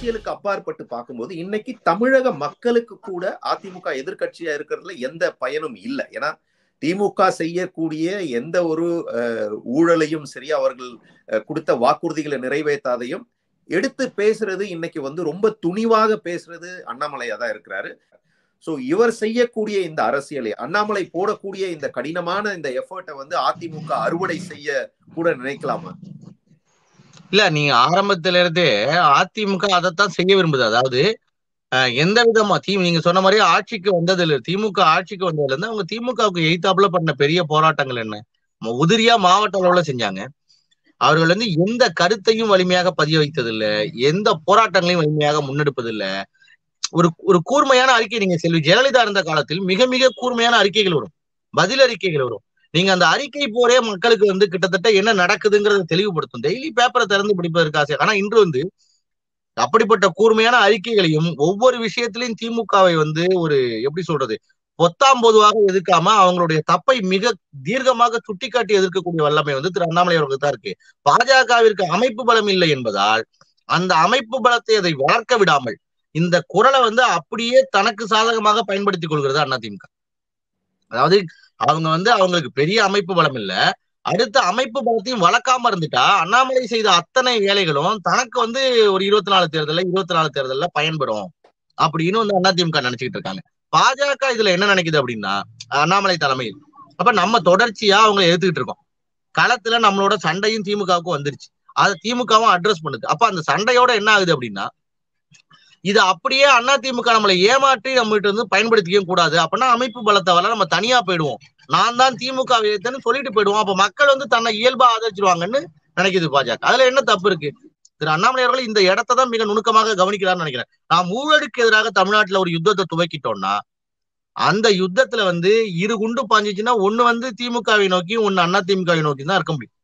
அரசியலுக்கு அப்பாற்பட்டு பார்க்கும்போது இன்னைக்கு தமிழக மக்களுக்கு கூட அதிமுக எதிர்க்கட்சியா இருக்கிறதுல எந்த பயனும் இல்லை ஏன்னா திமுக செய்யக்கூடிய எந்த ஒரு ஊழலையும் சரி அவர்கள் கொடுத்த வாக்குறுதிகளை நிறைவேற்றாதையும் எடுத்து பேசுறது இன்னைக்கு வந்து ரொம்ப துணிவாக பேசுறது அண்ணாமலையா தான் இருக்கிறாரு சோ இவர் செய்யக்கூடிய இந்த அரசியலை அண்ணாமலை போடக்கூடிய இந்த கடினமான இந்த எஃபர்ட்டை வந்து அதிமுக அறுவடை செய்ய கூட நினைக்கலாமா இல்ல நீங்க ஆரம்பத்துல இருந்தே அதிமுக அதைத்தான் செய்ய விரும்புது அதாவது எந்த விதமா தீ நீங்க சொன்ன மாதிரி ஆட்சிக்கு வந்ததுல திமுக ஆட்சிக்கு வந்ததுல இருந்து அவங்க திமுகவுக்கு எய்தாப்புல பண்ண பெரிய போராட்டங்கள் என்ன உதிரியா மாவட்ட அளவுல செஞ்சாங்க அவர்கள் வந்து எந்த கருத்தையும் வலிமையாக பதிய வைத்ததில்லை எந்த போராட்டங்களையும் வலிமையாக முன்னெடுப்பதில்லை ஒரு ஒரு கூர்மையான அறிக்கை நீங்க செல்வி ஜெயலலிதா இருந்த காலத்தில் மிக மிக கூர்மையான அறிக்கைகள் வரும் பதில் அறிக்கைகள் வரும் நீங்க அந்த அறிக்கை போரே மக்களுக்கு வந்து கிட்டத்தட்ட என்ன நடக்குதுங்கிறத தெளிவுபடுத்தும் டெய்லி பேப்பரை திறந்து படிப்பதற்கு ஆசை ஆனா இன்று வந்து அப்படிப்பட்ட கூர்மையான அறிக்கைகளையும் ஒவ்வொரு விஷயத்திலையும் திமுகவை வந்து ஒரு எப்படி சொல்றது பொத்தாம் பொதுவாக எதிர்க்காம அவங்களுடைய தப்பை மிக தீர்க்கமாக சுட்டிக்காட்டி எதிர்க்கக்கூடிய வல்லமை வந்து திரு அண்ணாமலை அவர்களுக்கு தான் இருக்கு பாஜகவிற்கு அமைப்பு பலம் இல்லை என்பதால் அந்த அமைப்பு பலத்தை அதை வளர்க்க விடாமல் இந்த குரலை வந்து அப்படியே தனக்கு சாதகமாக பயன்படுத்திக் கொள்கிறது அதிமுக அதாவது அவங்க வந்து அவங்களுக்கு பெரிய அமைப்பு பலம் இல்ல அடுத்த அமைப்பு பலத்தையும் வளர்க்காம இருந்துட்டா அண்ணாமலை செய்த அத்தனை வேலைகளும் தனக்கு வந்து ஒரு இருபத்தி நாலு தேர்தல்ல இருபத்தி நாலு தேர்தல்ல பயன்படும் அப்படின்னு வந்து அதிமுக நினைச்சுக்கிட்டு இருக்காங்க பாஜக இதுல என்ன நினைக்குது அப்படின்னா அண்ணாமலை தலைமையில் அப்ப நம்ம தொடர்ச்சியா அவங்க எதிர்த்துக்கிட்டு இருக்கோம் களத்துல நம்மளோட சண்டையும் திமுகவுக்கும் வந்துருச்சு அதை திமுகவும் அட்ரஸ் பண்ணுது அப்ப அந்த சண்டையோட என்ன ஆகுது அப்படின்னா இது அப்படியே அண்ணா திமுக நம்மளை ஏமாற்றி நம்மகிட்ட வந்து பயன்படுத்திக்கவும் கூடாது அப்படின்னா அமைப்பு பலத்தை வர நம்ம தனியா போயிடுவோம் நான் தான் திமுக எதிர்த்தேன்னு சொல்லிட்டு போயிடுவோம் அப்ப மக்கள் வந்து தன்னை இயல்பா ஆதரிச்சிருவாங்கன்னு நினைக்குது பாஜக அதுல என்ன தப்பு இருக்கு திரு அண்ணாமலை அவர்கள் இந்த இடத்தை தான் மிக நுணுக்கமாக கவனிக்கிறார்னு நினைக்கிறேன் நான் ஊழலுக்கு எதிராக தமிழ்நாட்டுல ஒரு யுத்தத்தை துவக்கிட்டோம்னா அந்த யுத்தத்துல வந்து இரு குண்டு பாஞ்சிச்சுன்னா ஒண்ணு வந்து திமுகவை நோக்கி ஒண்ணு அண்ணா திமுகவை நோக்கி தான் இருக்க முடியும்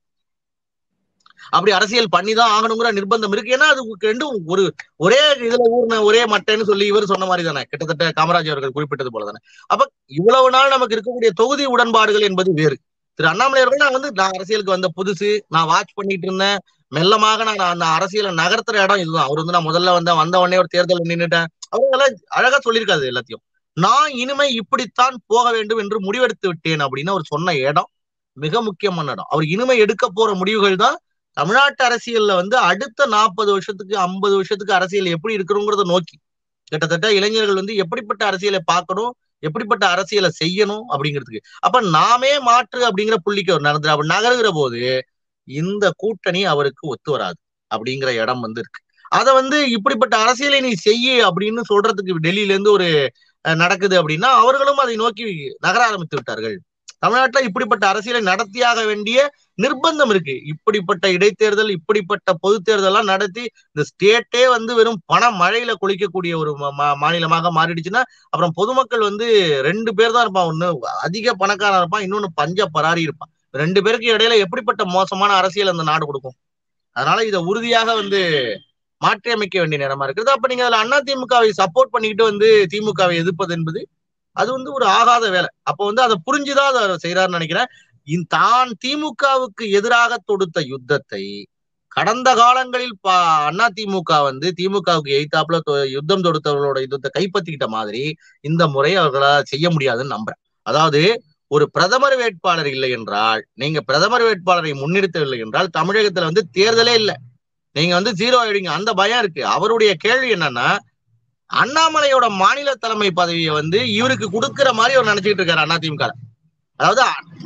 அப்படி அரசியல் பண்ணிதான் ஆகணுங்கிற நிர்பந்தம் இருக்கு ஏன்னா அது ரெண்டும் ஒரு ஒரே இதுல ஊர்ன ஒரே மட்டைன்னு சொல்லி இவர் சொன்ன மாதிரி தானே கிட்டத்தட்ட காமராஜ் அவர்கள் குறிப்பிட்டது போல தானே அப்ப இவ்வளவு நாள் நமக்கு இருக்கக்கூடிய தொகுதி உடன்பாடுகள் என்பது வேறு திரு அண்ணாமலை அவர்கள் நான் வந்து நான் அரசியலுக்கு வந்த புதுசு நான் வாட்ச் பண்ணிட்டு இருந்தேன் மெல்லமாக நான் அந்த அரசியலை நகர்த்துற இடம் இதுதான் அவர் வந்து நான் முதல்ல வந்தேன் வந்த உடனே ஒரு தேர்தல் நின்றுட்டேன் அவர் எல்லாம் அழகா சொல்லியிருக்காது எல்லாத்தையும் நான் இனிமே இப்படித்தான் போக வேண்டும் என்று முடிவெடுத்து விட்டேன் அப்படின்னு அவர் சொன்ன இடம் மிக முக்கியமான இடம் அவர் இனிமே எடுக்க போற முடிவுகள் தான் தமிழ்நாட்டு அரசியல்ல வந்து அடுத்த நாற்பது வருஷத்துக்கு ஐம்பது வருஷத்துக்கு அரசியல் எப்படி இருக்கணுங்கிறத நோக்கி கிட்டத்தட்ட இளைஞர்கள் வந்து எப்படிப்பட்ட அரசியலை பார்க்கணும் எப்படிப்பட்ட அரசியலை செய்யணும் அப்படிங்கிறதுக்கு அப்ப நாமே மாற்று அப்படிங்கிற புள்ளிக்கு அவர் நடந்து அப்படி நகருகிற போது இந்த கூட்டணி அவருக்கு ஒத்து வராது அப்படிங்கிற இடம் வந்து இருக்கு அதை வந்து இப்படிப்பட்ட அரசியலை நீ செய்ய அப்படின்னு சொல்றதுக்கு டெல்லியில இருந்து ஒரு நடக்குது அப்படின்னா அவர்களும் அதை நோக்கி நகர ஆரம்பித்து விட்டார்கள் தமிழ்நாட்டுல இப்படிப்பட்ட அரசியலை நடத்தியாக வேண்டிய நிர்பந்தம் இருக்கு இப்படிப்பட்ட இடைத்தேர்தல் இப்படிப்பட்ட பொது தேர்தலாம் நடத்தி இந்த ஸ்டேட்டே வந்து வெறும் பண மழையில குளிக்கக்கூடிய ஒரு மாநிலமாக மாறிடுச்சுன்னா அப்புறம் பொதுமக்கள் வந்து ரெண்டு பேர் தான் இருப்பான் ஒண்ணு அதிக பணக்காரன் இருப்பான் இன்னொன்னு பஞ்ச பராரி இருப்பான் ரெண்டு பேருக்கு இடையில எப்படிப்பட்ட மோசமான அரசியல் அந்த நாடு கொடுக்கும் அதனால இதை உறுதியாக வந்து மாற்றி அமைக்க வேண்டிய நேரமா இருக்குது அப்ப நீங்க அதுல அண்ணா திமுகவை சப்போர்ட் பண்ணிக்கிட்டு வந்து திமுகவை எதிர்ப்பது என்பது அது வந்து ஒரு ஆகாத வேலை அப்ப வந்து அதை புரிஞ்சுதான் அதை செய்யறாருன்னு நினைக்கிறேன் தான் திமுகவுக்கு எதிராக தொடுத்த யுத்தத்தை கடந்த காலங்களில் பா அண்ணா திமுக வந்து திமுகவுக்கு எய்தாப்புல யுத்தம் தொடுத்தவர்களோட யுத்தத்தை கைப்பற்றிக்கிட்ட மாதிரி இந்த முறை அவர்களால் செய்ய முடியாதுன்னு நம்புறேன் அதாவது ஒரு பிரதமர் வேட்பாளர் இல்லை என்றால் நீங்க பிரதமர் வேட்பாளரை முன்னிறுத்தவில்லை என்றால் தமிழகத்துல வந்து தேர்தலே இல்லை நீங்க வந்து ஜீரோ ஆயிடுங்க அந்த பயம் இருக்கு அவருடைய கேள்வி என்னன்னா அண்ணாமலையோட மாநில தலைமை பதவியை வந்து இவருக்கு கொடுக்கிற மாதிரி அவர் நினைச்சுக்கிட்டு இருக்காரு அதிமுக அதாவது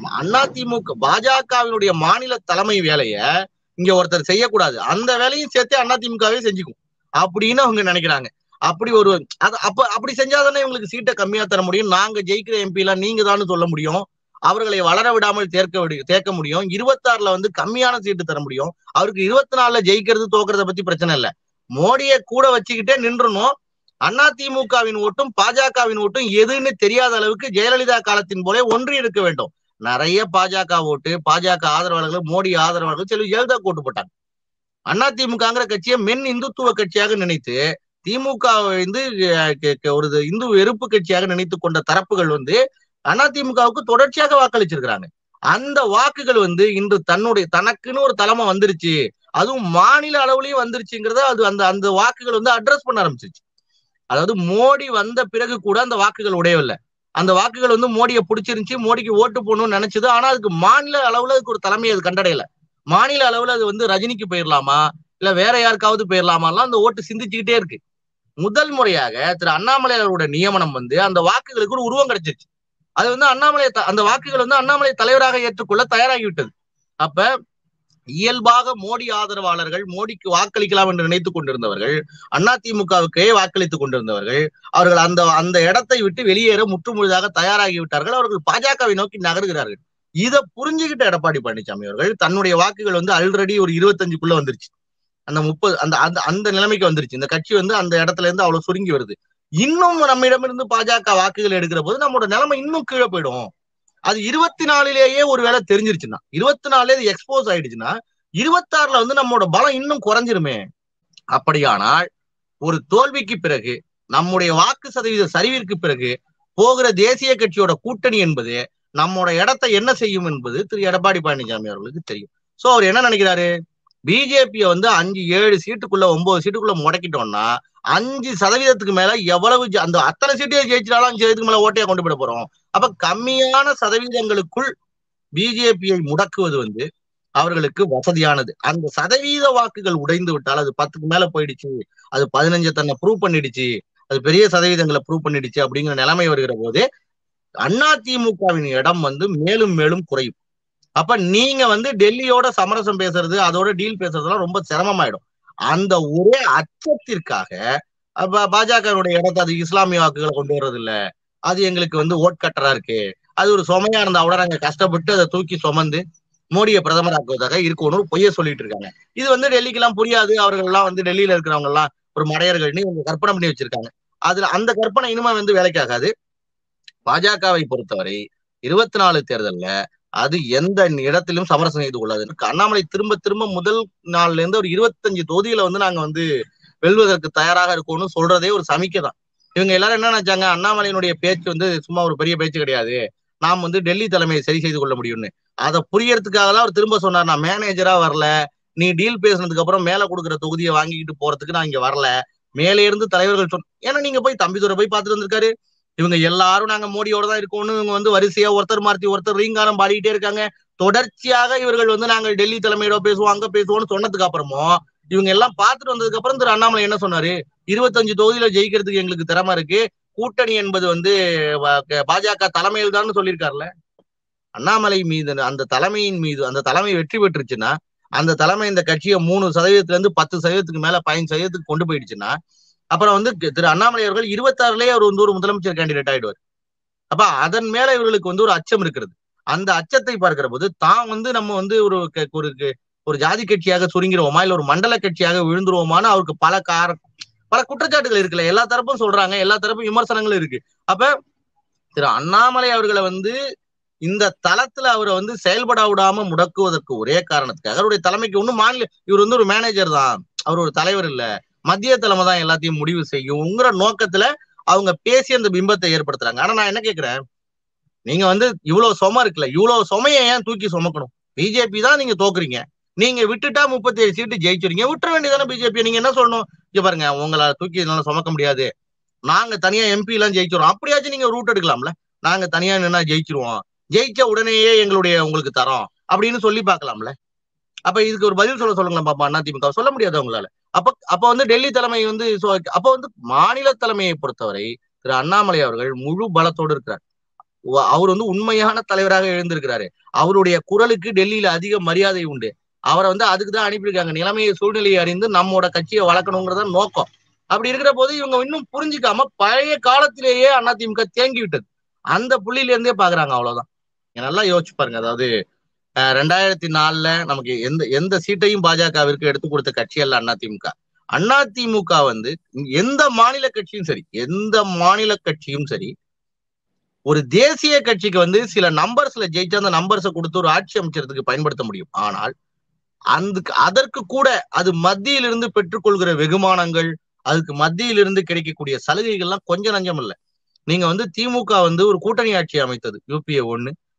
அதிமுக பாஜகவினுடைய மாநில தலைமை வேலைய இங்க ஒருத்தர் செய்யக்கூடாது அந்த வேலையும் சேர்த்து அதிமுகவே செஞ்சுக்கும் அப்படின்னு அவங்க நினைக்கிறாங்க அப்படி ஒரு அது அப்ப அப்படி செஞ்சாதானே இவங்களுக்கு சீட்டை கம்மியா தர முடியும் நாங்க ஜெயிக்கிற எம்பி எல்லாம் நீங்க தான் சொல்ல முடியும் அவர்களை வளர விடாமல் தேர்க்க விடு தேக்க முடியும் இருபத்தாறுல வந்து கம்மியான சீட்டு தர முடியும் அவருக்கு இருபத்தி நாலுல ஜெயிக்கிறது தோக்குறத பத்தி பிரச்சனை இல்ல மோடியை கூட வச்சுக்கிட்டே நின்றணும் அதிமுகவின் ஓட்டும் பாஜகவின் ஓட்டும் எதுன்னு தெரியாத அளவுக்கு ஜெயலலிதா காலத்தின் போலே ஒன்றி இருக்க வேண்டும் நிறைய பாஜக ஓட்டு பாஜக ஆதரவாளர்கள் மோடி ஆதரவாளர்கள் செல்வி ஜெயலலிதா ஓட்டு போட்டாங்க அதிமுகங்கிற கட்சியை மென் இந்துத்துவ கட்சியாக நினைத்து திமுக வந்து ஒரு இந்து வெறுப்பு கட்சியாக நினைத்து கொண்ட தரப்புகள் வந்து அதிமுகவுக்கு தொடர்ச்சியாக வாக்களிச்சிருக்கிறாங்க அந்த வாக்குகள் வந்து இன்று தன்னுடைய தனக்குன்னு ஒரு தலைமை வந்துருச்சு அதுவும் மாநில அளவுலயும் வந்துருச்சுங்கிறத அது அந்த அந்த வாக்குகள் வந்து அட்ரஸ் பண்ண ஆரம்பிச்சிருச்சு அதாவது மோடி வந்த பிறகு கூட அந்த வாக்குகள் உடையவில்லை அந்த வாக்குகள் வந்து மோடியை பிடிச்சிருந்துச்சு மோடிக்கு ஓட்டு போடணும்னு நினைச்சது ஆனா அதுக்கு மாநில அளவுல அதுக்கு ஒரு தலைமை அது கண்டடையல மாநில அளவுல அது வந்து ரஜினிக்கு போயிடலாமா இல்ல வேற யாருக்காவது போயிடலாமாலாம் அந்த ஓட்டு சிந்திச்சுக்கிட்டே இருக்கு முதல் முறையாக திரு அண்ணாமலை அவரோட நியமனம் வந்து அந்த வாக்குகளுக்கு ஒரு உருவம் கிடைச்சிருச்சு அது வந்து அண்ணாமலை அந்த வாக்குகள் வந்து அண்ணாமலை தலைவராக ஏற்றுக்கொள்ள தயாராகிவிட்டது அப்ப இயல்பாக மோடி ஆதரவாளர்கள் மோடிக்கு வாக்களிக்கலாம் என்று நினைத்துக் கொண்டிருந்தவர்கள் அதிமுகவுக்கே வாக்களித்துக் கொண்டிருந்தவர்கள் அவர்கள் அந்த அந்த இடத்தை விட்டு வெளியேற முற்றுமுழுதாக தயாராகி விட்டார்கள் அவர்கள் பாஜகவை நோக்கி நகர்கிறார்கள் இதை புரிஞ்சுக்கிட்ட எடப்பாடி பழனிசாமி அவர்கள் தன்னுடைய வாக்குகள் வந்து ஆல்ரெடி ஒரு இருபத்தஞ்சுக்குள்ள வந்துருச்சு அந்த முப்பது அந்த அந்த அந்த நிலைமைக்கு வந்துருச்சு இந்த கட்சி வந்து அந்த இடத்துல இருந்து அவ்வளவு சுருங்கி வருது இன்னும் நம்மிடமிருந்து பாஜக வாக்குகள் எடுக்கிற போது நம்மளோட நிலைமை இன்னும் கீழே போயிடும் அது இருபத்தி நாலுலேயே ஒரு வேலை தெரிஞ்சிருச்சுன்னா இருபத்தி நாலுல இது எக்ஸ்போஸ் ஆயிடுச்சுன்னா இருபத்தாறுல வந்து நம்மளோட பலம் இன்னும் குறைஞ்சிருமே அப்படியானால் ஒரு தோல்விக்கு பிறகு நம்முடைய வாக்கு சதவீத சரிவிற்கு பிறகு போகிற தேசிய கட்சியோட கூட்டணி என்பது நம்மோட இடத்தை என்ன செய்யும் என்பது திரு எடப்பாடி பழனிசாமி அவர்களுக்கு தெரியும் சோ அவர் என்ன நினைக்கிறாரு பிஜேபியை வந்து அஞ்சு ஏழு சீட்டுக்குள்ள ஒன்பது சீட்டுக்குள்ள முடக்கிட்டோம்னா அஞ்சு சதவீதத்துக்கு மேல எவ்வளவு அந்த அத்தனை சீட்டையே ஜெயிச்சிட்டாலும் அஞ்சு சதவீதத்துக்கு மேல ஓட்டையா கொண்டு போயிட போறோம் அப்ப கம்மியான சதவீதங்களுக்குள் பிஜேபியை முடக்குவது வந்து அவர்களுக்கு வசதியானது அந்த சதவீத வாக்குகள் உடைந்து விட்டால் அது பத்துக்கு மேல போயிடுச்சு அது பதினஞ்சு தன்னை ப்ரூவ் பண்ணிடுச்சு அது பெரிய சதவீதங்களை ப்ரூவ் பண்ணிடுச்சு அப்படிங்கிற நிலைமை வருகிற போது அதிமுகவின் இடம் வந்து மேலும் மேலும் குறையும் அப்ப நீங்க வந்து டெல்லியோட சமரசம் பேசுறது அதோட டீல் பேசுறதுலாம் ரொம்ப சிரமமாயிடும் அந்த ஒரே அச்சத்திற்காக பாஜகவுடைய இடத்தை அது இஸ்லாமிய வாக்குகளை கொண்டு வர்றது இல்ல அது எங்களுக்கு வந்து ஓட்கட்டரா இருக்கு அது ஒரு சுமையா இருந்தா கூட நாங்க கஷ்டப்பட்டு அதை தூக்கி சுமந்து மோடியை பிரதமராக்குவதாக இருக்கணும் பொய்ய சொல்லிட்டு இருக்காங்க இது வந்து டெல்லிக்கு எல்லாம் புரியாது அவர்கள் எல்லாம் வந்து டெல்லியில இருக்கிறவங்க எல்லாம் ஒரு மடையர்கள்னு இவங்க கற்பனை பண்ணி வச்சிருக்காங்க அதுல அந்த கற்பனை இனிமே வந்து வேலைக்காகாது பாஜகவை பொறுத்தவரை இருபத்தி நாலு தேர்தல்ல அது எந்த இடத்திலும் சமரசம் செய்து கொள்ளாது அண்ணாமலை திரும்ப திரும்ப முதல் நாள்ல இருந்து ஒரு இருபத்தஞ்சு தொகுதியில வந்து நாங்க வந்து வெல்வதற்கு தயாராக இருக்கோம்னு சொல்றதே ஒரு சமிக்கை தான் இவங்க எல்லாரும் என்ன நினைச்சாங்க அண்ணாமலையினுடைய பேச்சு வந்து சும்மா ஒரு பெரிய பேச்சு கிடையாது நாம் வந்து டெல்லி தலைமையை சரி செய்து கொள்ள முடியும்னு அதை புரியறதுக்காக தான் அவர் திரும்ப சொன்னார் நான் மேனேஜரா வரல நீ டீல் பேசினதுக்கு அப்புறம் மேல கொடுக்குற தொகுதியை வாங்கிக்கிட்டு போறதுக்கு நான் இங்க வரல மேலே இருந்து தலைவர்கள் சொன்ன ஏன்னா நீங்க போய் தம்பிதுரை போய் பார்த்துட்டு வந்திருக்காரு இவங்க எல்லாரும் நாங்க மோடியோட தான் இருக்கோம்னு இவங்க வந்து வரிசையா ஒருத்தர் மாற்றி ஒருத்தர் ரீங்காரம் பாடிக்கிட்டே இருக்காங்க தொடர்ச்சியாக இவர்கள் வந்து நாங்கள் டெல்லி தலைமையோட பேசுவோம் அங்க பேசுவோம்னு சொன்னதுக்கு அப்புறமும் இவங்க எல்லாம் பார்த்துட்டு வந்ததுக்கு அப்புறம் திரு அண்ணாமலை என்ன சொன்னாரு இருபத்தஞ்சு தொகுதியில ஜெயிக்கிறதுக்கு எங்களுக்கு திறமை இருக்கு கூட்டணி என்பது வந்து பாஜக தலைமையில் தான் சொல்லியிருக்காருல்ல அண்ணாமலை மீது அந்த தலைமையின் மீது அந்த தலைமை வெற்றி பெற்றுச்சுன்னா அந்த தலைமை இந்த கட்சியை மூணு சதவீதத்துல இருந்து பத்து சதவீதத்துக்கு மேல பதினஞ்சு சதவீதத்துக்கு கொண்டு போயிடுச்சுன்னா அப்புறம் வந்து திரு அண்ணாமலை அவர்கள் இருபத்தாறுலயே அவர் வந்து ஒரு முதலமைச்சர் கேண்டிடேட் ஆயிடுவார் அப்ப அதன் மேல இவர்களுக்கு வந்து ஒரு அச்சம் இருக்கிறது அந்த அச்சத்தை பார்க்கிற போது தான் வந்து நம்ம வந்து ஒரு ஒரு ஒரு ஜாதி கட்சியாக சுருங்கிடுவோமா இல்ல ஒரு மண்டல கட்சியாக விழுந்துருவோமான்னு அவருக்கு பல கார பல குற்றச்சாட்டுகள் இருக்குல்ல எல்லா தரப்பும் சொல்றாங்க எல்லா தரப்பும் விமர்சனங்களும் இருக்கு அப்ப திரு அண்ணாமலை அவர்களை வந்து இந்த தளத்துல அவரை வந்து செயல்பட விடாம முடக்குவதற்கு ஒரே காரணத்துக்காக அவருடைய தலைமைக்கு ஒன்றும் மாநில இவர் வந்து ஒரு மேனேஜர் தான் அவர் ஒரு தலைவர் இல்ல மத்திய தலைமை தான் எல்லாத்தையும் முடிவு செய்யுங்கிற நோக்கத்துல அவங்க பேசி அந்த பிம்பத்தை ஏற்படுத்துறாங்க ஆனா நான் என்ன கேக்குறேன் நீங்க வந்து இவ்வளவு சும இருக்குல்ல இவ்வளவு சுமையை ஏன் தூக்கி சுமக்கணும் பிஜேபி தான் நீங்க தோக்குறீங்க நீங்க விட்டுட்டா முப்பத்தி ஏழு சீட்டு ஜெயிச்சிருங்க விட்டுற வேண்டியதானே பிஜேபி நீங்க என்ன சொல்லணும் இங்க பாருங்க உங்களை தூக்கி என்னால சுமக்க முடியாது நாங்க தனியா எம்பி எல்லாம் ஜெயிச்சிரும் அப்படியாச்சும் நீங்க ரூட் எடுக்கலாம்ல நாங்க தனியா நின்னா ஜெயிச்சிருவோம் ஜெயிச்ச உடனேயே எங்களுடைய உங்களுக்கு தரோம் அப்படின்னு சொல்லி பார்க்கலாம்ல அப்ப இதுக்கு ஒரு பதில் சொல்ல சொல்லுங்களேன் பாப்பா அதிமுக சொல்ல முடியாது அவங்களால அப்ப அப்ப வந்து டெல்லி தலைமை வந்து அப்ப வந்து மாநில தலைமையை பொறுத்தவரை திரு அண்ணாமலை அவர்கள் முழு பலத்தோடு இருக்கிறார் அவர் வந்து உண்மையான தலைவராக எழுந்திருக்கிறாரு அவருடைய குரலுக்கு டெல்லியில அதிக மரியாதை உண்டு அவரை வந்து அதுக்கு தான் அனுப்பியிருக்காங்க நிலைமையை சூழ்நிலையை அறிந்து நம்மோட கட்சியை வளர்க்கணுங்கிறத நோக்கம் அப்படி இருக்கிற போது இவங்க இன்னும் புரிஞ்சுக்காம பழைய காலத்திலேயே அதிமுக தேங்கி விட்டது அந்த புள்ளியில இருந்தே பாக்குறாங்க அவ்வளவுதான் நல்லா யோசிச்சு பாருங்க அதாவது ரெண்டாயிரத்தி நாலுல நமக்கு எந்த எந்த சீட்டையும் பாஜகவிற்கு எடுத்து கொடுத்த கட்சி அல்ல அதிமுக அதிமுக வந்து எந்த மாநில கட்சியும் சரி எந்த மாநில கட்சியும் சரி ஒரு தேசிய கட்சிக்கு வந்து சில நம்பர்ஸ்ல ஜெயிச்சு அந்த நம்பர்ஸை கொடுத்து ஒரு ஆட்சி அமைச்சறதுக்கு பயன்படுத்த முடியும் ஆனால் அந்த அதற்கு கூட அது மத்தியிலிருந்து பெற்றுக்கொள்கிற வெகுமானங்கள் அதுக்கு மத்தியிலிருந்து கிடைக்கக்கூடிய சலுகைகள்லாம் கொஞ்சம் நஞ்சம் இல்லை நீங்க வந்து திமுக வந்து ஒரு கூட்டணி ஆட்சி அமைத்தது யூபிஏ ஒண்ணு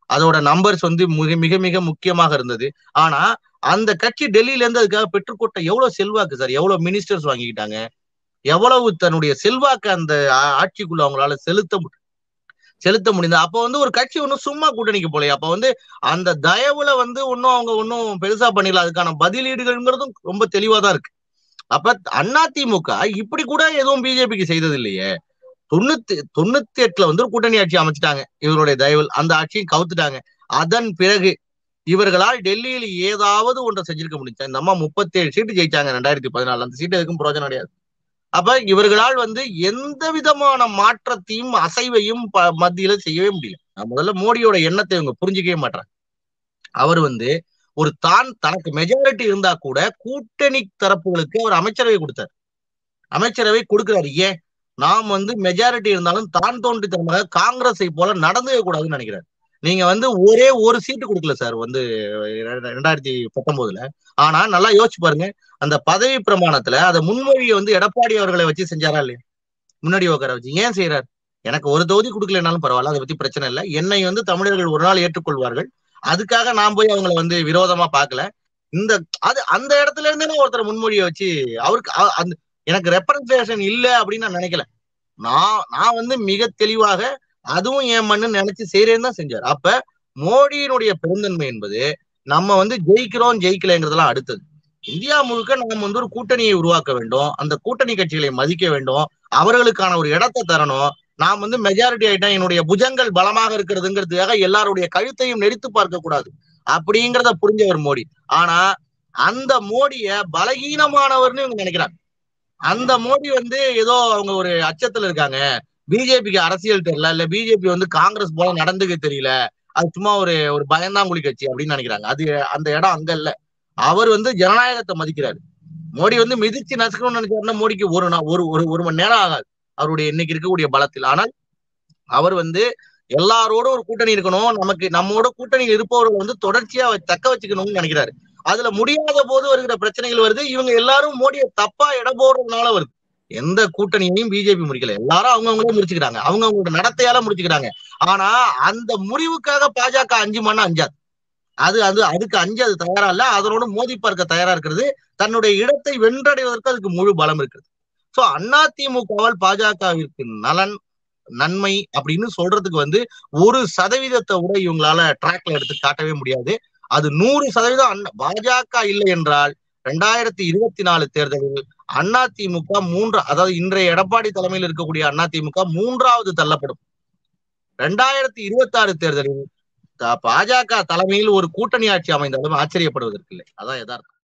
அதோட நம்பர்ஸ் வந்து மிக மிக மிக முக்கியமாக இருந்தது ஆனா அந்த கட்சி டெல்லியில இருந்து அதுக்காக பெற்றுக்கொட்ட எவ்வளவு செல்வாக்கு சார் எவ்வளவு மினிஸ்டர்ஸ் வாங்கிக்கிட்டாங்க எவ்வளவு தன்னுடைய செல்வாக்கு அந்த ஆ- ஆட்சிக்குள்ள அவங்களால செலுத்த மு- செலுத்த முடிந்தது அப்ப வந்து ஒரு கட்சி ஒன்றும் சும்மா கூட்டணிக்கு போலையே அப்ப வந்து அந்த தயவுல வந்து ஒன்னும் அவங்க ஒன்னும் பெருசா பண்ணிடல அதுக்கான பதிலீடுகள்ங்கிறதும் ரொம்ப தெளிவா தான் இருக்கு அப்ப அதிமுக இப்படி கூட எதுவும் பிஜேபிக்கு செய்தது இல்லையே தொண்ணூத்தி தொண்ணூத்தி எட்டுல வந்து ஒரு கூட்டணி ஆட்சி அமைச்சிட்டாங்க இவருடைய தயவில் அந்த ஆட்சியும் கவுத்துட்டாங்க அதன் பிறகு இவர்களால் டெல்லியில் ஏதாவது ஒன்றை செஞ்சிருக்க முடிஞ்சா இந்த அம்மா முப்பத்தி ஏழு சீட்டு ஜெயிச்சாங்க ரெண்டாயிரத்தி பதினாலு அந்த சீட்டு எதுக்கும் பிரயோஜனம் கிடையாது அப்ப இவர்களால் வந்து எந்த விதமான மாற்றத்தையும் அசைவையும் ப- மத்தியில செய்யவே முடியல நான் முதல்ல மோடியோட எண்ணத்தை இவங்க புரிஞ்சுக்கவே மாட்டாங்க அவர் வந்து ஒரு தான் தனக்கு மெஜாரிட்டி இருந்தா கூட கூட்டணி தரப்புகளுக்கு அவர் அமைச்சரவை கொடுத்தார் அமைச்சரவை கொடுக்கிறாரு ஏன் நாம் வந்து மெஜாரிட்டி இருந்தாலும் தான் தோன்றித்தனமாக காங்கிரஸை போல நடந்துக்க கூடாதுன்னு நினைக்கிறார் நீங்க வந்து ஒரே ஒரு சீட்டு கொடுக்கல சார் வந்து ரெ- ரெண்டாயிரத்தி பத்தொன்பதுல ஆனா நல்லா யோசிச்சு பாருங்க அந்த பதவி பிரமாணத்துல அதை முன்மொழியை வந்து எடப்பாடி அவர்களை வச்சு செஞ்சாரா இல்லையா முன்னாடி உட்கார வச்சு ஏன் செய்யறாரு எனக்கு ஒரு தொகுதி கொடுக்கலனாலும் பரவாயில்ல அதை பத்தி பிரச்சனை இல்லை என்னை வந்து தமிழர்கள் ஒரு நாள் ஏற்றுக்கொள்வார்கள் அதுக்காக நான் போய் அவங்கள வந்து விரோதமா பார்க்கல இந்த அது அந்த இடத்துல இருந்தே ஒருத்தர் முன்மொழியை வச்சு அவருக்கு அ- அந்த எனக்கு ரெப்ரசன்டேஷன் இல்ல அப்படின்னு நான் நினைக்கல நான் நான் வந்து மிக தெளிவாக அதுவும் என் மண்ணு நினைச்சு செய்யறேன்னு தான் செஞ்சார் அப்ப மோடியினுடைய பெருந்தன்மை என்பது நம்ம வந்து ஜெயிக்கிறோம் ஜெயிக்கலைங்கிறதெல்லாம் அடுத்தது இந்தியா முழுக்க நாம் வந்து ஒரு கூட்டணியை உருவாக்க வேண்டும் அந்த கூட்டணி கட்சிகளை மதிக்க வேண்டும் அவர்களுக்கான ஒரு இடத்தை தரணும் நாம் வந்து மெஜாரிட்டி ஆயிட்டா என்னுடைய புஜங்கள் பலமாக இருக்கிறதுங்கிறதுக்காக எல்லாருடைய கழுத்தையும் நெரித்து பார்க்க கூடாது அப்படிங்கிறத புரிஞ்சவர் மோடி ஆனா அந்த மோடிய பலகீனமானவர்னு இவங்க நினைக்கிறாங்க அந்த மோடி வந்து ஏதோ அவங்க ஒரு அச்சத்துல இருக்காங்க பிஜேபிக்கு அரசியல் தெரியல இல்ல பிஜேபி வந்து காங்கிரஸ் போல நடந்துக்க தெரியல அது சும்மா ஒரு ஒரு பயந்தாங்குழி கட்சி அப்படின்னு நினைக்கிறாங்க அது அந்த இடம் அங்க இல்ல அவர் வந்து ஜனநாயகத்தை மதிக்கிறாரு மோடி வந்து மிதிச்சு நசுக்கணும்னு நினைச்சாருன்னா மோடிக்கு ஒரு நா- ஒரு ஒரு ஒரு மணி நேரம் ஆகாது அவருடைய இன்னைக்கு இருக்கக்கூடிய பலத்தில் ஆனால் அவர் வந்து எல்லாரோடும் ஒரு கூட்டணி இருக்கணும் நமக்கு நம்மோட கூட்டணியில் இருப்பவர்கள் வந்து தொடர்ச்சியா வ- தக்க வச்சுக்கணும்னு நினைக்கிறாரு அதுல முடியாத போது வருகிற பிரச்சனைகள் வருது இவங்க எல்லாரும் மோடியை தப்பா இட போடுறதுனால வருது எந்த கூட்டணியையும் பிஜேபி முடிக்கல எல்லாரும் அவங்கவுங்களே முடிச்சுக்கிறாங்க அவங்க அவங்களோட நடத்தையால முடிச்சுக்கிறாங்க ஆனா அந்த முறிவுக்காக பாஜக அஞ்சு மணி அஞ்சாது அது அது அதுக்கு அஞ்சு அது தயாரா இல்ல அதனோட மோதி பார்க்க தயாரா இருக்கிறது தன்னுடைய இடத்தை வென்றடைவதற்கு அதுக்கு முழு பலம் இருக்குது சோ அதிமுகவால் பாஜகவிற்கு நலன் நன்மை அப்படின்னு சொல்றதுக்கு வந்து ஒரு சதவீதத்தை கூட இவங்களால ட்ராக்ல எடுத்து காட்டவே முடியாது அது நூறு சதவீதம் அண்ணா- பாஜக இல்லை என்றால் ரெண்டாயிரத்தி இருபத்தி நாலு தேர்தலில் அதிமுக மூன்று அதாவது இன்றைய எடப்பாடி தலைமையில் இருக்கக்கூடிய அதிமுக மூன்றாவது தள்ளப்படும் ரெண்டாயிரத்தி இருபத்தி ஆறு தேர்தலில் த- பாஜக தலைமையில் ஒரு கூட்டணி ஆட்சி அமைந்தாலும் ஆச்சரியப்படுவதற்கு இல்லை அதான் யதார்த்தம்